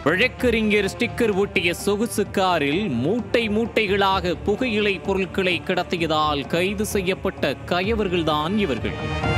வழக்கறிஞர் ஸ்டிக்கர் ஒட்டிய சொகுசு காரில் மூட்டை மூட்டைகளாக புகையிலை பொருட்களை கடத்தியதால் கைது செய்யப்பட்ட கயவர்கள்தான் இவர்கள்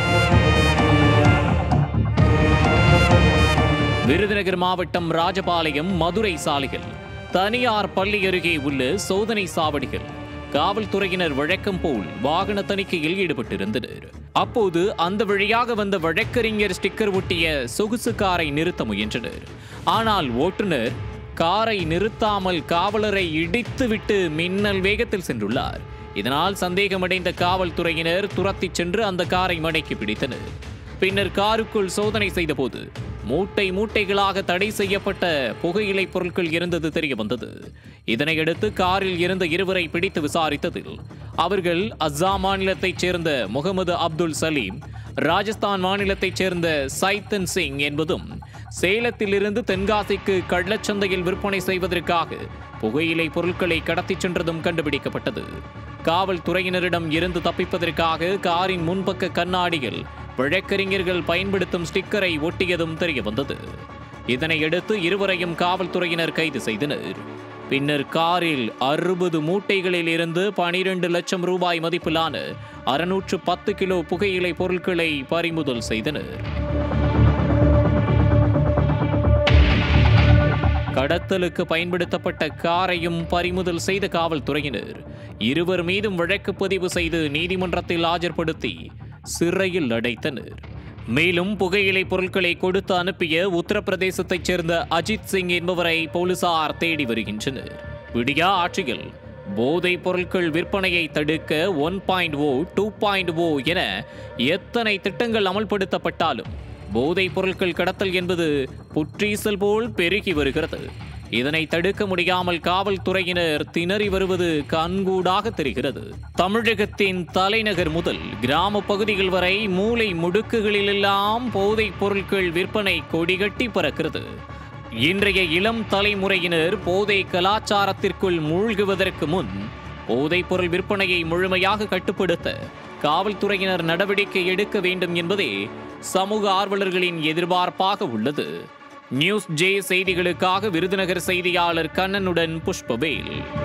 விருதுநகர் மாவட்டம் ராஜபாளையம் மதுரை சாலைகள் தனியார் பள்ளி அருகே உள்ள சோதனை சாவடிகள் காவல்துறையினர் வழக்கம் போல் வாகன தணிக்கையில் ஈடுபட்டிருந்தனர் அப்போது அந்த வழியாக வந்த வழக்கறிஞர் ஸ்டிக்கர் ஒட்டிய சொகுசு காரை நிறுத்த முயன்றனர் ஆனால் ஓட்டுநர் காரை நிறுத்தாமல் காவலரை இடித்துவிட்டு மின்னல் வேகத்தில் சென்றுள்ளார் இதனால் சந்தேகமடைந்த காவல்துறையினர் துரத்திச் சென்று அந்த காரை மடக்கி பிடித்தனர் பின்னர் காருக்குள் சோதனை செய்தபோது மூட்டை மூட்டைகளாக தடை செய்யப்பட்ட புகையிலை பொருட்கள் இருந்தது தெரிய வந்தது இதனையடுத்து காரில் இருந்த இருவரை பிடித்து விசாரித்ததில் அவர்கள் அஸ்ஸாம் மாநிலத்தைச் சேர்ந்த முகமது அப்துல் சலீம் ராஜஸ்தான் மாநிலத்தைச் சேர்ந்த சைத்தன் சிங் என்பதும் சேலத்திலிருந்து தென்காசிக்கு கள்ளச்சந்தையில் விற்பனை செய்வதற்காக புகையிலை பொருட்களை கடத்திச் சென்றதும் கண்டுபிடிக்கப்பட்டது காவல்துறையினரிடம் இருந்து தப்பிப்பதற்காக காரின் முன்பக்க கண்ணாடியில் வழக்கறிஞர்கள் பயன்படுத்தும் ஸ்டிக்கரை ஒட்டியதும் தெரிய வந்தது இதனையடுத்து இருவரையும் காவல்துறையினர் கைது செய்தனர் பின்னர் காரில் அறுபது மூட்டைகளில் இருந்து பனிரெண்டு லட்சம் ரூபாய் மதிப்பிலான அறுநூற்று பத்து கிலோ புகையிலை பொருட்களை பறிமுதல் செய்தனர் கடத்தலுக்கு பயன்படுத்தப்பட்ட காரையும் பறிமுதல் செய்த காவல்துறையினர் இருவர் மீதும் வழக்கு பதிவு செய்து நீதிமன்றத்தில் ஆஜர்படுத்தி சிறையில் அடைத்தனர் மேலும் புகையிலை பொருட்களை கொடுத்து அனுப்பிய உத்தரப்பிரதேசத்தைச் சேர்ந்த அஜித் சிங் என்பவரை போலீசார் தேடி வருகின்றனர் விடியா ஆட்சியில் போதைப் பொருட்கள் விற்பனையை தடுக்க one point O two point O என எத்தனை திட்டங்கள் அமல்படுத்தப்பட்டாலும் போதைப் பொருட்கள் கடத்தல் என்பது புற்றீசல் போல் பெருகி வருகிறது இதனை தடுக்க முடியாமல் காவல்துறையினர் திணறி வருவது கண்கூடாக தெரிகிறது தமிழகத்தின் தலைநகர் முதல் கிராம பகுதிகள் வரை மூலை முடுக்குகளிலெல்லாம் போதைப் பொருட்கள் விற்பனை கொடிகட்டி பறக்கிறது இன்றைய இளம் தலைமுறையினர் போதை கலாச்சாரத்திற்குள் மூழ்குவதற்கு முன் போதைப் பொருள் விற்பனையை முழுமையாக கட்டுப்படுத்த காவல்துறையினர் நடவடிக்கை எடுக்க வேண்டும் என்பதே சமூக ஆர்வலர்களின் எதிர்பார்ப்பாக உள்ளது நியூஸ் ஜே செய்திகளுக்காக விருதுநகர் செய்தியாளர் கண்ணனுடன் புஷ்பவேல்